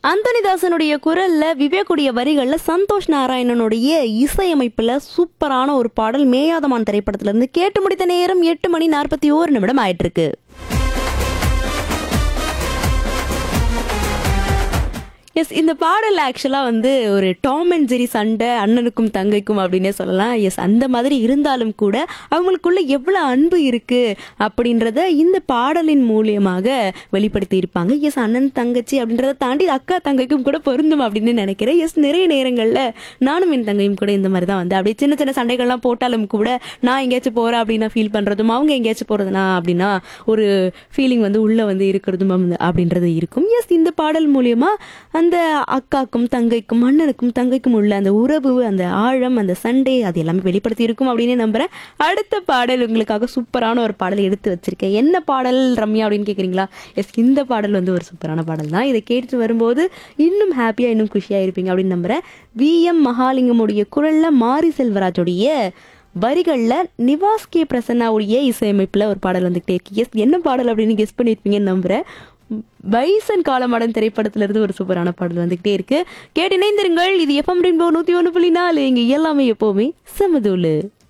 அந்தனிதாசனுடைய குரல்ல விவேக்குடைய வரிகள்ல சந்தோஷ் நாராயணனுடைய இசையமைப்புல சூப்பரான ஒரு பாடல் மேயாதமான் திரைப்படத்துல இருந்து கேட்டு முடித்த நேரம் எட்டு மணி நாற்பத்தி ஓரு நிமிடம் ஆயிட்டு இருக்கு எஸ் இந்த பாடல் ஆக்சுவலாக வந்து ஒரு டாம் அண்ட் ஜெரி சண்டை அண்ணனுக்கும் தங்கைக்கும் அப்படின்னே சொல்லலாம் எஸ் அந்த மாதிரி இருந்தாலும் கூட அவங்களுக்குள்ள எவ்வளோ அன்பு இருக்கு அப்படின்றத இந்த பாடலின் மூலியமாக வெளிப்படுத்தி இருப்பாங்க எஸ் அண்ணன் தங்கச்சி அப்படின்றத தாண்டி அக்கா தங்கைக்கும் கூட பொருந்தும் அப்படின்னு நினைக்கிறேன் எஸ் நிறைய நேரங்களில் நானும் என் தங்கையும் கூட இந்த மாதிரி தான் வந்து அப்படியே சின்ன சின்ன சண்டைகள்லாம் போட்டாலும் கூட நான் எங்கேயாச்சும் போகிறேன் அப்படின்னா ஃபீல் பண்ணுறதும் அவங்க எங்கேயாச்சும் போகிறதுனா அப்படின்னா ஒரு ஃபீலிங் வந்து உள்ளே வந்து இருக்கிறதும் வந்து அப்படின்றது இருக்கும் எஸ் இந்த பாடல் மூலியமா அந்த அக்காக்கும் தங்கைக்கும் அண்ணனுக்கும் தங்கைக்கும் உள்ள அந்த உறவு அந்த ஆழம் அந்த சண்டை அது எல்லாமே வெளிப்படுத்தி இருக்கும் அப்படின்னு நம்புறேன் அடுத்த பாடல் உங்களுக்காக சூப்பரான ஒரு பாடல் எடுத்து வச்சிருக்கேன் என்ன பாடல் ரம்யா அப்படின்னு கேட்குறீங்களா எஸ் இந்த பாடல் வந்து ஒரு சூப்பரான பாடல் தான் இதை கேட்டு வரும்போது இன்னும் ஹாப்பியாக இன்னும் குஷியாக இருப்பீங்க அப்படின்னு நம்புறேன் வி எம் மகாலிங்கமுடைய குரல்ல மாரி செல்வராஜுடைய வரிகளில் நிவாஸ் கே பிரசன்னாவுடைய இசையமைப்பில் ஒரு பாடல் வந்துகிட்டே இருக்கு எஸ் என்ன பாடல் அப்படின்னு கெஸ் பண்ணியிருப்பீங்கன்னு நம்புறேன் பைசன் காலமாடன் திரைப்படத்துல இருந்து ஒரு சூப்பரான பாடல் வந்துகிட்டே இருக்கு கேட்டு இணைந்திருங்கள் இது எஃப்எம் ரெயின்போ நூத்தி ஒன்று புள்ளி நாலு இங்க எல்லாமே எப்பவுமே சமதூளு